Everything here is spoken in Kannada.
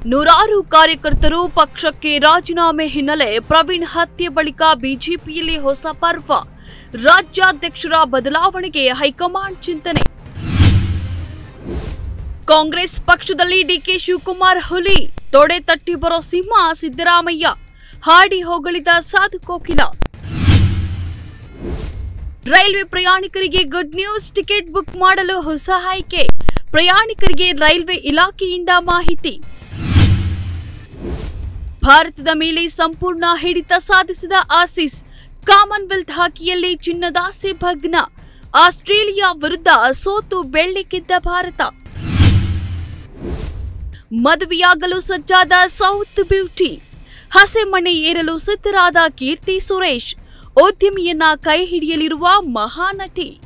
ನೂರಾರು ಕಾರ್ಯಕರ್ತರು ಪಕ್ಷಕ್ಕೆ ರಾಜೀನಾಮೆ ಹಿನ್ನೆಲೆ ಪ್ರವೀಣ್ ಹತ್ಯೆ ಬಳಿಕ ಬಿಜೆಪಿಯಲ್ಲಿ ಹೊಸ ಪರ್ವ ರಾಜ್ಯಾಧ್ಯಕ್ಷರ ಬದಲಾವಣೆಗೆ ಹೈಕಮಾಂಡ್ ಚಿಂತನೆ ಕಾಂಗ್ರೆಸ್ ಪಕ್ಷದಲ್ಲಿ ಡಿಕೆ ಶಿವಕುಮಾರ್ ಹುಲಿ ತೊಡೆ ತಟ್ಟಿ ಬರೋ ಸಿಂಹ ಸಿದ್ದರಾಮಯ್ಯ ಹಾಡಿ ಹೊಗಳಿದ ಸಾಧು ಕೋಕಿಲ ರೈಲ್ವೆ ಪ್ರಯಾಣಿಕರಿಗೆ ಗುಡ್ ನ್ಯೂಸ್ ಟಿಕೆಟ್ ಬುಕ್ ಮಾಡಲು ಹೊಸ ಆಯ್ಕೆ ಪ್ರಯಾಣಿಕರಿಗೆ ರೈಲ್ವೆ ಇಲಾಖೆಯಿಂದ ಮಾಹಿತಿ ಭಾರತದ ಮೇಲೆ ಸಂಪೂರ್ಣ ಹಿಡಿತ ಸಾಧಿಸಿದ ಆಸೀಸ್ ಕಾಮನ್ವೆಲ್ತ್ ಹಾಕಿಯಲ್ಲಿ ಚಿನ್ನದಾಸೆ ಭಗ್ನ ಆಸ್ಟ್ರೇಲಿಯಾ ವಿರುದ್ಧ ಸೋತು ಬೆಳ್ಳಿ ಗೆದ್ದ ಭಾರತ ಮದುವೆಯಾಗಲು ಸಜ್ಜಾದ ಸೌತ್ ಬ್ಯೂಟಿ ಹಸೆಮಣೆ ಏರಲು ಸಿದ್ಧರಾದ ಕೀರ್ತಿ ಸುರೇಶ್ ಉದ್ಯಮಿಯನ್ನ ಕೈ ಹಿಡಿಯಲಿರುವ ಮಹಾನಟಿ